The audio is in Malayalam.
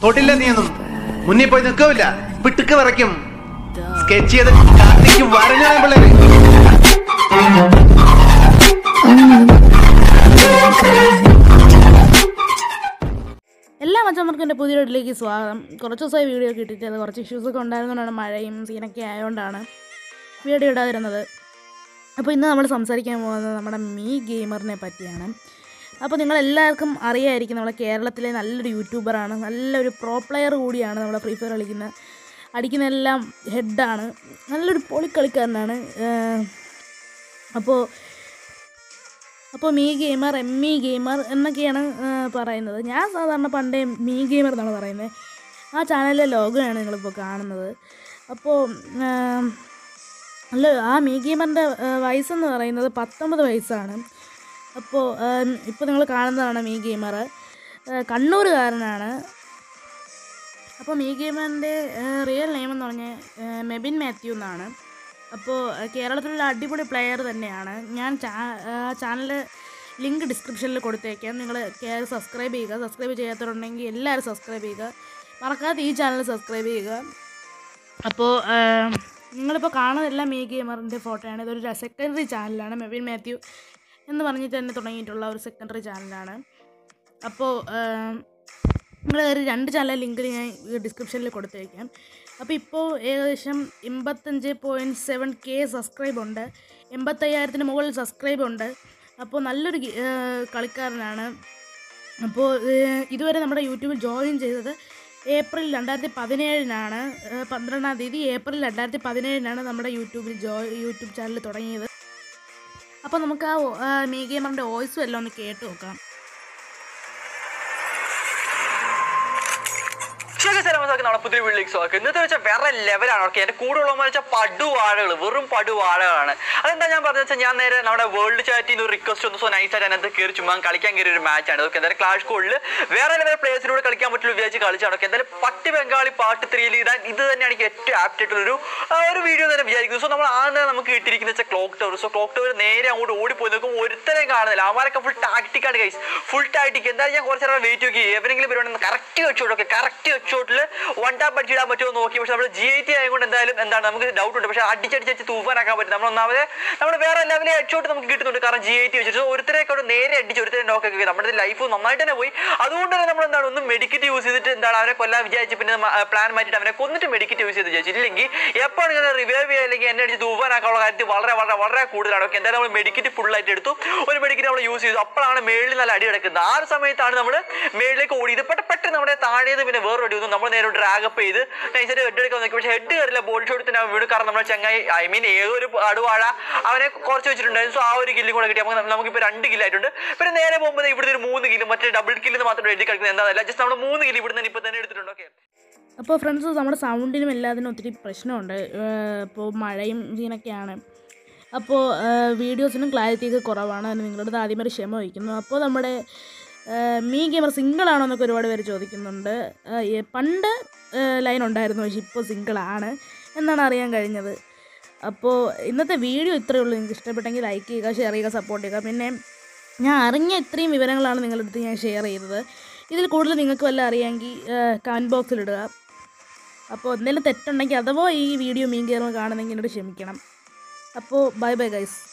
തൊട്ടില്ല നീയൊന്നും മുന്നിൽ പോയി നിൽക്കില്ല പിട്ടുക്ക് വിറയ്ക്കും സ്കെച്ച് ചെയ്ത് കാത്തിക്കും വരഞ്ഞ പിള്ളേര് എല്ലാ മച്ചന്മാർക്കും എൻ്റെ പുതിയ വീട്ടിലേക്ക് സ്വാഗതം കുറച്ച് ദിവസമായി വീഡിയോ കിട്ടിയിട്ട് അത് കുറച്ച് ഇഷ്യൂസൊക്കെ ഉണ്ടായിരുന്നതുകൊണ്ടാണ് മഴയും സീനൊക്കെ ആയതുകൊണ്ടാണ് വീഡിയോ ഇടാതിരുന്നത് അപ്പോൾ ഇന്ന് നമ്മൾ സംസാരിക്കാൻ പോകുന്നത് നമ്മുടെ മീ ഗെയിമറിനെ പറ്റിയാണ് അപ്പോൾ നിങ്ങളെല്ലാവർക്കും അറിയായിരിക്കും നമ്മുടെ കേരളത്തിലെ നല്ലൊരു യൂട്യൂബറാണ് നല്ലൊരു പ്രോ പ്ലെയർ കൂടിയാണ് നമ്മുടെ ഫ്രീ ഫയർ കളിക്കുന്ന അടിക്കുന്നതെല്ലാം ഹെഡാണ് നല്ലൊരു പൊളി കളിക്കാരനാണ് ഏഹ് അപ്പോൾ അപ്പോൾ me gamer M E gamer എന്നൊക്കെയാണ് ആ, പറയുന്നത് ഞാൻ സാധാരണ പണ്ടേ മീ ഗെയിമർ എന്നാണ് പറയുന്നത് ആ ചാനലിലെ ലോഗോയാണ് നിങ്ങളിപ്പോൾ കാണുന്നത് അപ്പോൾ ആ, അല്ല ആ മീ ഗെയിമറിൻ്റെ വയസ്സെന്ന് പറയുന്നത് പത്തൊമ്പത് വയസ്സാണ് അപ്പോൾ ഇപ്പോൾ നിങ്ങൾ കാണുന്നതാണ് മീ ഗെയിമർ കണ്ണൂരുകാരനാണ് അപ്പോൾ മീ ഗെയിമറിൻ്റെ റിയൽ നെയിം എന്ന് പറഞ്ഞാൽ മെബിൻ മാത്യു എന്നാണ് അപ്പോൾ കേരളത്തിലുള്ള അടിപൊളി പ്ലെയർ തന്നെയാണ് ഞാൻ ചാനൽ ലിങ്ക് ഡിസ്ക്രിപ്ഷനിൽ കൊടുത്തേക്കാം നിങ്ങൾ കയറി സബ്സ്ക്രൈബ് ചെയ്യുക സബ്സ്ക്രൈബ് ചെയ്യാത്തവരുണ്ടെങ്കിൽ എല്ലാവരും സബ്സ്ക്രൈബ് ചെയ്യുക മറക്കാതെ ഈ ചാനൽ സബ്സ്ക്രൈബ് ചെയ്യുക അപ്പോൾ നിങ്ങളിപ്പോൾ കാണുന്നതെല്ലാം മീ ഗെയിമറിൻ്റെ ഫോട്ടോയാണ് ഇതൊരു സെക്കൻഡറി ചാനലാണ് മെബിൻ മാത്യു എന്ന് പറഞ്ഞിട്ട് തന്നെ തുടങ്ങിയിട്ടുള്ള ഒരു സെക്കൻഡറി ചാനലാണ് അപ്പോൾ നിങ്ങൾ ഒരു രണ്ട് ചാനൽ ലിങ്ക് ഞാൻ ഡിസ്ക്രിപ്ഷനിൽ കൊടുത്തേക്കാം അപ്പോൾ ഇപ്പോൾ ഏകദേശം എൺപത്തഞ്ച് പോയിൻറ്റ് സെവൻ കെ സബ്സ്ക്രൈബ് ഉണ്ട് എൺപത്തയ്യായിരത്തിന് മുകളിൽ സബ്സ്ക്രൈബ് ഉണ്ട് അപ്പോൾ നല്ലൊരു ഗെ- ഏഹ് കളിക്കാരനാണ് അപ്പോൾ ഏഹ് ഇതുവരെ നമ്മുടെ യൂട്യൂബിൽ ജോയിൻ ചെയ്തത് ഏപ്രിൽ രണ്ടായിരത്തി പതിനേഴിനാണ് ഏഹ് പന്ത്രണ്ടാം തീയതി ഏപ്രിൽ രണ്ടായിരത്തി പതിനേഴിനാണ് നമ്മുടെ യൂട്യൂബിൽ ജോ യൂട്യൂബ് ചാനൽ തുടങ്ങിയത് അപ്പോൾ നമുക്ക് ആ വോ- ആ മീ ഗെയിമറിൻ്റെ വോയിസും എല്ലാം ഒന്ന് കേട്ട് നോക്കാം ശരി സ്ഥലം നമ്മുടെ പുതിയ വീട്ടിലേക്ക് സ്വാഗതം ഇന്നത്തെ വെച്ചാൽ വേറെ ലെവലാണ് ഓക്കെ എന്റെ കൂടെ ഉള്ളവന്മാർ വെച്ചാൽ പടുവാഴകൾ വെറും പടുവാഴകളാണ് അതെന്താ ഞാൻ പറഞ്ഞത് വെച്ചാൽ ഞാൻ നേരെ നമ്മുടെ വേൾഡ് ചാറ്റിൽ നിന്ന് ഒരു റിക്വസ്റ്റ് വന്നു സോ നൈസ് ആയിട്ട് അതിനകത്ത് കയറി ചുമ്മാ കളിക്കാൻ കയറിയ ഒരു മാച്ചാണ് ഓക്കെ എന്തായാലും ക്ലാഷ് കോഡിൽ വേറെ ലെവൽ പ്ലേയേഴ്സിനോട് കളിക്കാൻ പറ്റുള്ളൂ വിചാരിച്ച് കളിച്ചാണ് ഓക്കെ എന്തായാലും പട്ടി ബംഗാളി പാട്ട് ത്രീയിൽ ഇടാൻ ഇത് തന്നെയാണ് എനിക്ക് ഏറ്റവും ആപ്റ്റ് ആയിട്ടുള്ളൊരു ആ, ഒരു വീഡിയോ തന്നെ വിചാരിക്കുന്നത് സോ നമ്മൾ ആദ്യം നമുക്ക് കിട്ടിയിരിക്കുന്ന വെച്ചാൽ clock tower so clock tower നേരെ അങ്ങോട്ട് ഓടിപ്പോയി നോക്കും ഒരുത്തരെയും കാണുന്നില്ല അവന്മാരൊക്കെ ഫുൾ ടാക്ടിക്കാണ് ഗൈസ് ഫുൾ ടാക്ടിക് എന്തായാലും ഞാൻ കുറച്ച് നേരം വെയിറ്റ് നോക്കി എവരെങ്കിലും വരുവാണെങ്കിൽ കറക്റ്റ് വെച്ചോട്ട് ഓക്കെ കറക്റ്റ് വെച്ചോട്ടിൽ വൺ ടാപ്പ് അടിച്ചിടാൻ പറ്റുമോ എന്ന് നോക്കി പക്ഷെ നമ്മൾ ജി ഐ ടി ആയതുകൊണ്ട് എന്തായാലും എന്താണ് നമുക്ക് ഡൗട്ട് ഉണ്ട് പക്ഷെ അടിച്ചടിച്ചടിച്ച് തൂഫാനാക്കാൻ പറ്റും നമ്മൾ ഒന്നാമത് നമ്മൾ വേറെ ലെവലിൽ ഹെഡ്ഷോട്ട് നമുക്ക് കിട്ടുന്നുണ്ട് കാരണം ജി ഐ ടി വെച്ചിട്ട് ഒരുത്തരെയൊക്കെ അവിടെ നേരെ അടിച്ച് ഒരുത്തരെ നോക്കൊക്കെ നമ്മുടെ ലൈഫ് നന്നായിട്ട് തന്നെ പോയി അതുകൊണ്ട് തന്നെ നമ്മൾ എന്താണ് ഒന്ന് മെഡിക്കറ്റ് യൂസ് ചെയ്തിട്ട് എന്താണ് അവരെ കൊല്ലാൻ വിചാരിച്ച് പിന്നെ പ്ലാൻ മാറ്റിയിട്ട് അവരെ കൊന്നിട്ട് മെഡിക്കറ്റ് യൂസ് ചെയ്ത് വിചാരിച്ചു ഇല്ലെങ്കിൽ എപ്പോഴും ഇങ്ങനെ റിവൈവ് ചെയ്യുക അല്ലെങ്കിൽ എന്നെ അടിച്ച് തൂഫാനാക്കാനുള്ള കാര്യത്തിൽ വളരെ വളരെ വളരെ കൂടുതലാണ് ഓക്കെ എന്തായാലും നമ്മൾ മെഡിക്കറ്റ് ഫുൾ ആയിട്ട് എടുത്തു ഒരു മെഡിക്കറ്റ് നമ്മൾ യൂസ് ചെയ്തു അപ്പോഴാണ് മേളിൽ നല്ല അടി കിടക്കുന്നത് ആ ഒരു സമയത്താണ് നമ്മൾ മേളിലേക്ക് ഓടിയത് പെട്ടെന്ന് പെട്ടെന്ന് നമ്മുടെ താഴേത് പിന്നെ വേറെ അടി വന്നു നമ്മൾ നേരെ ഡ്രാഗപ്പ് ചെയ്ത് നൈസായിട്ട് ഹെഡ് എടുക്കാൻ നോക്കി പക്ഷേ ഹെഡ് കയറില്ല ബോഡി ഷോട്ട് തന്നെ വീണ് കാരണം നമ്മുടെ ചങ്ങായി ഐ മീൻ ഏതൊരു അടുവാഴ അവനെ കുറച്ച് വെച്ചിട്ടുണ്ടായിരുന്നു സോ ആ ഒരു കില്ലും കൂടെ കിട്ടി നമുക്ക് നമുക്കിപ്പോൾ രണ്ട് കില്ലായിട്ടുണ്ട് പിന്നെ നേരെ പോകുമ്പോൾ ഇവിടുത്തെ ഒരു മൂന്ന് കില്ല് മറ്റേ ഡബിൾ കില്ല് മാത്രം എഴുതി കളിക്കുന്നത് എന്താണെന്നല്ല ജസ്റ്റ് നമ്മൾ മൂന്ന് കില്ല് ഇവിടുന്ന് ഇപ്പം തന്നെ എടുത്തിട്ടുണ്ട് ഓക്കെ അപ്പോൾ ഫ്രണ്ട്സ് നമ്മുടെ സൗണ്ടിനും എല്ലാത്തിനും ഒത്തിരി പ്രശ്നമുണ്ട് ഇപ്പോൾ മഴയും സീനൊക്കെയാണ് അപ്പോൾ വീഡിയോസിനും ക്ലാരിറ്റി ഒക്കെ കുറവാണ് അതിന് നിങ്ങളുടെ അടുത്ത് ആദ്യമേ ഒരു ക്ഷമ വയ്ക്കുന്നു അപ്പോൾ നമ്മുടെ ആ, മീ ഗെയിമർ സിംഗിളാണോ എന്നൊക്കെ ഒരുപാട് പേര് ചോദിക്കുന്നുണ്ട് ആ, ഈ പണ്ട് ലൈൻ ഉണ്ടായിരുന്നു പക്ഷേ ഇപ്പോൾ സിംഗിളാണ് എന്നാണ് അറിയാൻ കഴിഞ്ഞത് അപ്പോൾ ഇന്നത്തെ വീഡിയോ ഇത്രയേ ഉള്ളൂ നിങ്ങൾക്ക് ഇഷ്ടപ്പെട്ടെങ്കിൽ ലൈക്ക് ചെയ്യുക ഷെയർ ചെയ്യുക സപ്പോർട്ട് ചെയ്യുക പിന്നെ ഞാൻ അറിഞ്ഞ ഇത്രയും വിവരങ്ങളാണ് നിങ്ങളുടെ അടുത്ത് ഞാൻ ഷെയർ ചെയ്തത് ഇതിൽ കൂടുതൽ നിങ്ങൾക്ക് വല്ല അറിയാമെങ്കിൽ കമൻറ്റ് ബോക്സിലിടുക അപ്പോൾ എന്തെങ്കിലും തെറ്റുണ്ടെങ്കിൽ അഥവാ ഈ വീഡിയോ മീൻ കയറുമ്പോൾ കാണുന്നെങ്കിൽ എന്നോട് ക്ഷമിക്കണം അപ്പോൾ ബൈ ബൈ ഗൈസ്